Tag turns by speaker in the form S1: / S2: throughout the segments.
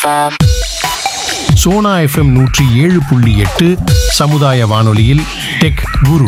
S1: FM.
S2: Sona FM நூற்றி ஏழு புள்ளி எட்டு சமுதாய வானொலியில் டெக் குரு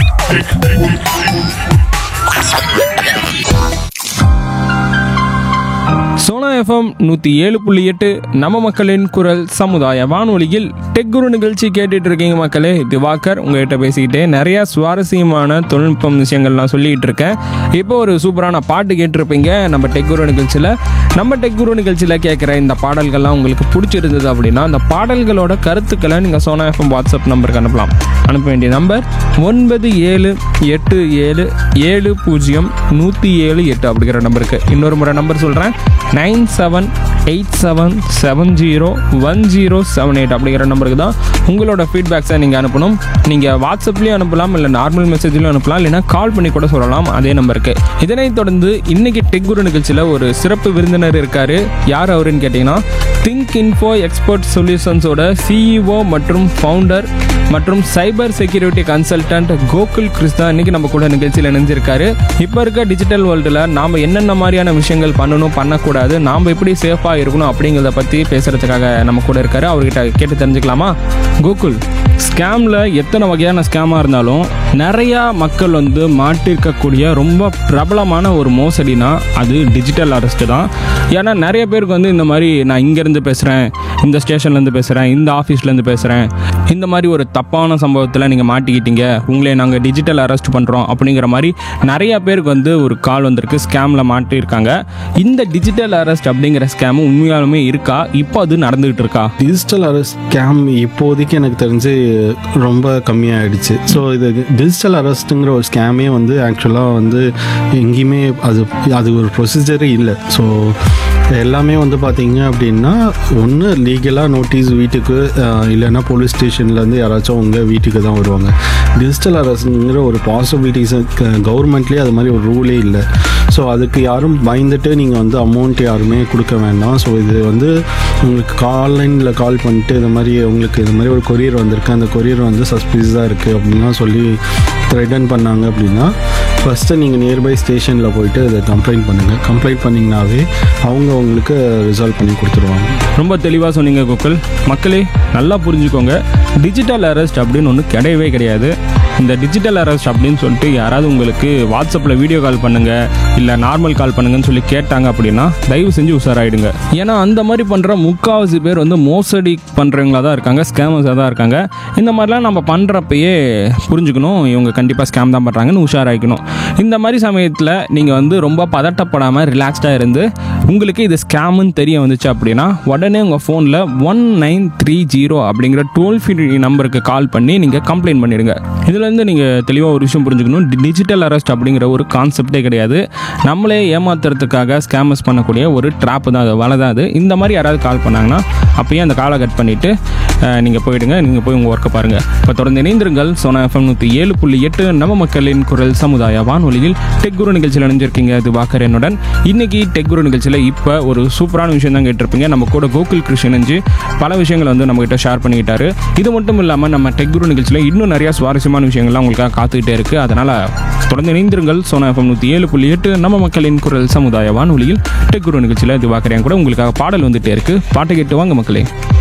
S3: சோனா எஃப்எம் நூற்றி ஏழு புள்ளி எட்டு நம்ம மக்களின் குரல் சமுதாய வானொலியில் டெக் குரு நிகழ்ச்சி கேட்டுட்டு இருக்கீங்க மக்களே திவாகர் உங்ககிட்ட பேசிக்கிட்டே நிறைய சுவாரஸ்யமான தொழில்நுட்பம் விஷயங்கள் நான் சொல்லிக்கிட்டு இருக்கேன் இப்போ ஒரு சூப்பரான பாட்டு கேட்டிருப்பீங்க நம்ம டெக் குரு நிகழ்ச்சியில் நம்ம டெக் குரு நிகழ்ச்சியில் கேட்குற இந்த பாடல்கள்லாம் உங்களுக்கு பிடிச்சிருந்தது அப்படின்னா அந்த பாடல்களோட கருத்துக்களை நீங்கள் சோனா எஃப்எம் வாட்ஸ்அப் நம்பருக்கு அனுப்பலாம் அனுப்ப வேண்டிய நம்பர் ஒன்பது ஏழு எட்டு ஏழு ஏழு பூஜ்ஜியம் நூற்றி ஏழு எட்டு அப்படிங்கிற நம்பருக்கு இன்னொரு முறை நம்பர் சொல்கிறேன் nine seven eight seven seven zero one zero seven eight அப்படிங்கிற நம்பருக்கு தான் உங்களோட ஃபீட்பேக்ஸை நீங்கள் அனுப்பணும் நீங்கள் வாட்ஸ்அப்லேயும் அனுப்பலாம் இல்லை நார்மல் மெசேஜ்லையும் அனுப்பலாம் இல்லைனா கால் பண்ணி கூட சொல்லலாம் அதே நம்பருக்கு இதனைத் தொடர்ந்து இன்னைக்கு டெக் குரு நிகழ்ச்சியில் ஒரு சிறப்பு விருந்தினர் இருக்காரு யார் அவருன்னு கேட்டிங்கன்னா திங்க் இன்ஃபோ எக்ஸ்பர்ட் சொல்யூஷன்ஸோட சிஇஓ மற்றும் ஃபவுண்டர் மற்றும் cyber security consultant Gokul Krishna இன்னைக்கு நம்ம கூட நிகழ்ச்சியில் இணைஞ்சிருக்காரு இப்போ இருக்க டிஜிட்டல் வேர்ல்டில் நாம் என்னென்ன மாதிரியான விஷயங்கள் பண்ணணும் பண்ணக்கூடாது நாம் எப்படி சேஃபாக இருக்கணும் அப்படிங்கிறத பற்றி பேசுகிறதுக்காக நம்ம கூட இருக்காரு அவர்கிட்ட கேட்டு தெரிஞ்சுக்கலாமா கோகுல் ஸ்கேமில் எத்தனை வகையான ஸ்கேமாக இருந்தாலும் நிறையா மக்கள் வந்து மாட்டிருக்கக்கூடிய ரொம்ப பிரபலமான ஒரு மோசடினா அது டிஜிட்டல் அரெஸ்ட் தான் ஏன்னா நிறைய பேருக்கு வந்து இந்த மாதிரி நான் இங்கேருந்து பேசுகிறேன் இந்த ஸ்டேஷன்லேருந்து பேசுகிறேன் இந்த ஆஃபீஸ்லேருந்து பேசுகிறேன் இந்த மாதிரி ஒரு தப்பான சம்பவத்தில் நீங்கள் மாட்டிக்கிட்டீங்க உங்களை நாங்கள் டிஜிட்டல் அரெஸ்ட் பண்ணுறோம் அப்படிங்கிற மாதிரி நிறைய பேருக்கு வந்து ஒரு கால் வந்திருக்கு ஸ்கேமில் மாட்டியிருக்காங்க இந்த டிஜிட்டல் அரெஸ்ட் அப்படிங்கிற ஸ்கேம் உண்மையாலுமே இருக்கா இப்போ அது நடந்துகிட்டு இருக்கா
S4: டிஜிட்டல் அரெஸ்ட் ஸ்கேம் இப்போதைக்கு எனக்கு தெரிஞ்சு ரொம்ப கம்மியாயிடுச்சு ஸோ இது டிஜிட்டல் அரெஸ்ட்டுங்கிற ஒரு ஸ்கேமே வந்து ஆக்சுவலாக வந்து எங்கேயுமே அது அது ஒரு ப்ரொசீஜரே இல்லை ஸோ எல்லாமே வந்து பார்த்தீங்க அப்படின்னா ஒன்று லீகலாக நோட்டீஸ் வீட்டுக்கு அஹ், இல்லைன்னா போலீஸ் ஸ்டேஷன்லேருந்து யாராச்சும் உங்கள் வீட்டுக்கு தான் வருவாங்க டிஜிட்டல் அரெஸ்ட்ங்கிற ஒரு பாசிபிலிட்டிஸ் கவர்மெண்ட்லேயே அது மாதிரி ஒரு ரூலே இல்லை ஸோ அதுக்கு யாரும் பயந்துட்டு நீங்கள் வந்து அமௌண்ட் யாருமே கொடுக்க வேண்டாம் ஸோ இது வந்து உங்களுக்கு கால்லைனில் கால் பண்ணிட்டு இந்த மாதிரி உங்களுக்கு இந்த மாதிரி ஒரு கொரியர் வந்திருக்கு அந்த கொரியர் வந்து சஸ்பீஸாக இருக்குது அப்படின்லாம் சொல்லி த்ரெட்டன் பண்ணாங்க அப்படின்னா ஃபஸ்ட்டு நீங்கள் நியர்பை ஸ்டேஷனில் போயிட்டு அதை கம்ப்ளைண்ட் பண்ணுங்கள் கம்ப்ளைண்ட் பண்ணிங்கனாவே அவங்க உங்களுக்கு ரிசால்வ் பண்ணி கொடுத்துருவாங்க
S3: ரொம்ப தெளிவாக சொன்னீங்க கோகுல் மக்களே நல்லா புரிஞ்சுக்கோங்க டிஜிட்டல் அரெஸ்ட் அப்படின்னு ஒன்று கிடையவே கிடையாது இந்த டிஜிட்டல் அரெஸ்ட் அப்படின்னு சொல்லிட்டு யாராவது உங்களுக்கு வாட்ஸ்அப்பில் வீடியோ கால் பண்ணுங்க இல்லை நார்மல் கால் பண்ணுங்கன்னு சொல்லி கேட்டாங்க அப்படின்னா தயவு செஞ்சு உஷாராயிடுங்க ஏன்னா அந்த மாதிரி பண்ணுற முக்காவாசி பேர் வந்து மோசடி பண்ணுறவங்களா தான் இருக்காங்க ஸ்கேமர்ஸாக தான் இருக்காங்க இந்த மாதிரிலாம் நம்ம பண்ணுறப்பயே புரிஞ்சுக்கணும் இவங்க கண்டிப்பாக ஸ்கேம் தான் பண்ணுறாங்கன்னு உஷாராயிக்கணும் இந்த மாதிரி சமயத்தில் நீங்கள் வந்து ரொம்ப பதட்டப்படாமல் ரிலாக்ஸ்டாக இருந்து உங்களுக்கு இது ஸ்கேமுன்னு தெரிய வந்துச்சு அப்படின்னா உடனே உங்கள் ஃபோனில் ஒன் நைன் த்ரீ ஜீரோ அப்படிங்கிற டோல் ஃப்ரீ நம்பருக்கு கால் பண்ணி நீங்கள் கம்ப்ளைண்ட் பண்ணிடுங்க இதுலேருந்து நீங்கள் தெளிவாக ஒரு விஷயம் புரிஞ்சுக்கணும் டிஜிட்டல் அரெஸ்ட் அப்படிங்கிற ஒரு கான்செப்டே கிடையாது நம்மளே ஏமாத்துறதுக்காக ஸ்கேமர்ஸ் பண்ணக்கூடிய ஒரு ட்ராப் தான் அது வலை தான் அது இந்த மாதிரி யாராவது கால் பண்ணாங்கன்னா அப்பயே அந்த காலை கட் பண்ணிவிட்டு நீங்கள் போயிடுங்க நீங்கள் போய் உங்கள் ஒர்க்கை பாருங்கள் இப்போ தொடர்ந்து இணைந்திருங்கள் சோனா எஃப்எம் நூற்றி ஏழு புள்ளி எட்டு நம்ம மக்களின் குரல் சமுதாய வானொலியில் டெக் குரு நிகழ்ச்சியில் இணைஞ்சிருக்கீங்க இது வாக்கர் என்னுடன் இன்னைக்கு டெக் குரு நிகழ்ச்சியில் இப்போ ஒரு சூப்பரான விஷயம் தான் கேட்டிருப்பீங்க நம்ம கூட கோகுல் கிருஷ்ணன் இணைஞ்சு பல விஷயங்களை வந்து நம்மகிட்ட ஷேர் பண்ணிக்கிட்டாரு இது மட்டும் இல்லாமல் நம்ம டெக் குரு நிகழ்ச்சியில் இன்னும் நிறைய சுவாரஸ்யமான விஷயங்கள்லாம் உங்களுக்காக காத்துக்கிட்டே இருக்குது அதனால் தொடர்ந்து இணைந்திருங்கள் சோனா எஃப்எம் நூற்றி ஏழு புள்ளி எட்டு நம்ம மக்களின் குரல் சமுதாய வானொலியில் டெக் குரு நிகழ்ச்சியில் இது வாக்கரையும் கூட உங்களுக்காக பாடல் வந்துட்டே இருக்குது பாட்டை கேட்டு வாங்க மக்களே